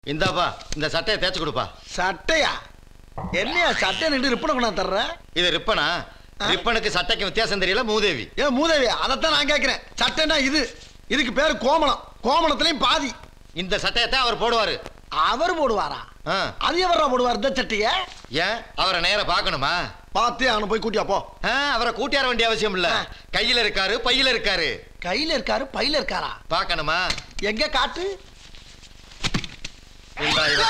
இந்தாப்பா இந்த சட்டையை தேய்ச்சி கொடுப்பா சட்டையா என்னையா சட்டை நின்று ரிப்பனை கொண்டா தர்ற இது ரிப்பனா ரிப்பனுக்கு சட்டைக்கு வித்தியாசம் தெரியல மூதேவி ஏ மூதேவி அதைத்தான் நான் கேட்கிறேன் சட்டைனா இது இதுக்கு பேரு கோமணம் கோமணத்துலயும் பாதி இந்த சட்டையை தான் அவர் போடுவாரு அவர் போடுவாரா ஆ. அது எவரா போடுவார் இந்த சட்டைய ஏன் அவரை நேரா பார்க்கணுமா பார்த்தே அவனை போய் கூட்டியா போ ஆ, அவரை கூட்டியார வேண்டிய அவசியம் இல்ல ஆ. கையில இருக்காரு பையில இருக்காரு கையில இருக்காரு பையில இருக்காரா பார்க்கணுமா எங்க காட்டு இந்தா இதை.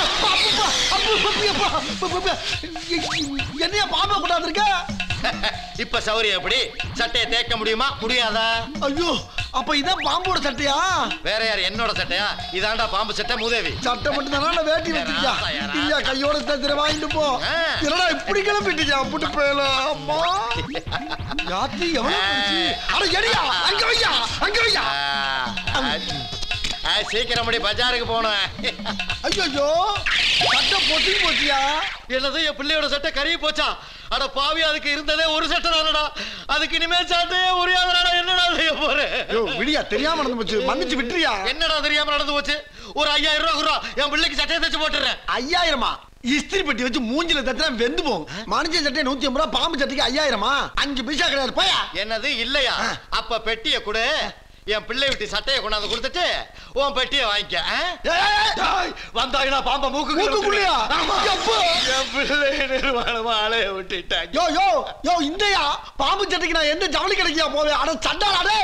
என்னையா பாம்பை கொண்டாந்துருக்க இப்ப சௌரியம் எப்படி சட்டையை தேய்க்க முடியுமா முடியாதா ஐயோ அப்ப இதான் பாம்போட சட்டையா வேற யார் என்னோட சட்டையா இதாண்டா பாம்பு சட்டை மூதேவி சட்டை மட்டும் தானே வேட்டி வச்சிருக்கியா ராசா, யாரா? இல்லையா கையோட தத்திர வாங்கிட்டு போ ஆ. என்னடா இப்படி கிளம்பிட்டியா புட்டு போயல அம்மா யாத்தி எவ்வளவு பெருசு? அட எடியா அங்க வையா அங்க வையா ஆ, ஆ, சீக்கிரம் முடி பஜாருக்கு போனேன் ஐயோ சட்டை பொட்டி போச்சியா என்னது என் பிள்ளையோட சட்டை கருகி போச்சா அட பாவி அதுக்கு இருந்ததே ஒரு சட்டை தானடா அதுக்கு இனிமே சட்டையே உரியாதடா என்னடா செய்ய போறேன் ஐயோ விடியா தெரியாம நடந்து போச்சு மன்னிச்சு விட்டுறியா என்னடா தெரியாம நடந்து போச்சு ஒரு ஐயாயிரம் ரூபா குடுறா என் பிள்ளைக்கு சட்டையை தச்சு போட்டுறேன் ஐயாயிரமா இஸ்திரி பெட்டி வச்சு மூஞ்சில தத்தினா வெந்து போகும் மனுஷன் சட்டை நூத்தி ஐம்பது ரூபா பாம்பு சட்டைக்கு ஐயாயிரமா அஞ்சு பைசா கிடையாது போயா என்னது இல்லையா ஆ. அப்ப பெட்டியை கொடு என் பிள்ளை விட்டு சட்டையை கொண்டாந்து கொடுத்துட்டு உன் பெட்டியை வாங்கிக்க ஆ? ஏய், ஏய், ஏய். டேய், வந்தாங்கன்னா பாம்ப மூக்கு மூக்குக்குள்ளயா? எப்போ? என் பிள்ளை நிர்வாணமா அலைய விட்டுட்டாங்க யோ யோ யோ இந்தயா பாம்பு சட்டைக்கு நான் எந்த ஜவுளி கிடைக்கியா போவேன் அட சண்டாடா